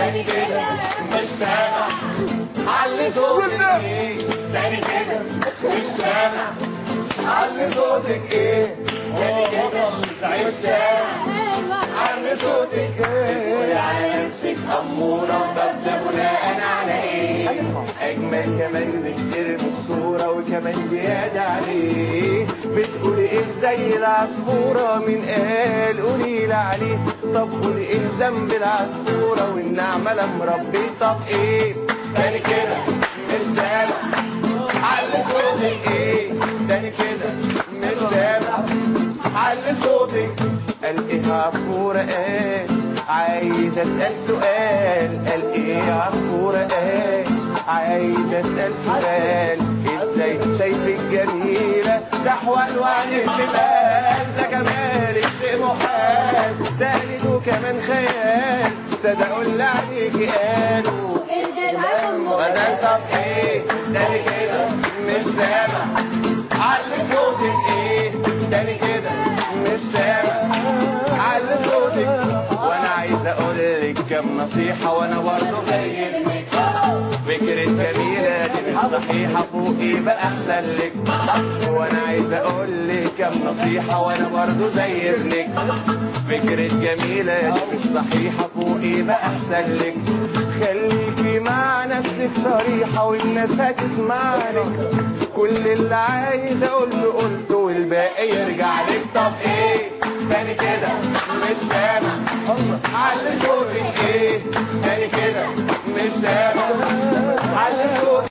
تاني كده مش سامع علي صوتك ايه تاني كده مش سامع علي صوتك ايه تاني كده مش سامع علي صوتك ايه قولي على نفسك أمورة بس ده بناء على ايه اجمل كمان بكتير من الصورة وكمان زيادة عليه بتقولي ايه زي العصفورة من قال قولي لي عليه طب قولي ايه ذنب العصفورة والنعمة لما ربي طب ايه تاني كده مش سامع علي صوتك ايه تاني كده مش سامع علي صوتك قال ايه عصفورة ايه عايز اسأل سؤال قال ايه عصفورة ايه عايز اسأل سؤال ازاي شايفك جميلة تحول وعن الشمال ده جمالك شيء محال ده قليل وكمان خيال صدقوا اللي عليكي قالوا بدل طب ايه تاني كده مش سامع علي صوتك ايه تاني كده مش سامع علي صوتك وانا عايز اقول لك كام نصيحة وانا برضه زي ابنك فكرة جميلة دي مش صحيحة فوقي بقى احسن لك وانا عايز اقول لك كام نصيحة وانا برضه زي ابنك فكرة جميلة دي مش صحيحة فوقي بقى احسن لك خليكي مع نفسك صريحة والناس هتسمعك كل اللي عايز اقوله قلته والباقي يرجع لك طب ايه تاني كده مش سامع علي صوتك ايه تاني كده مش سامع علي صوتك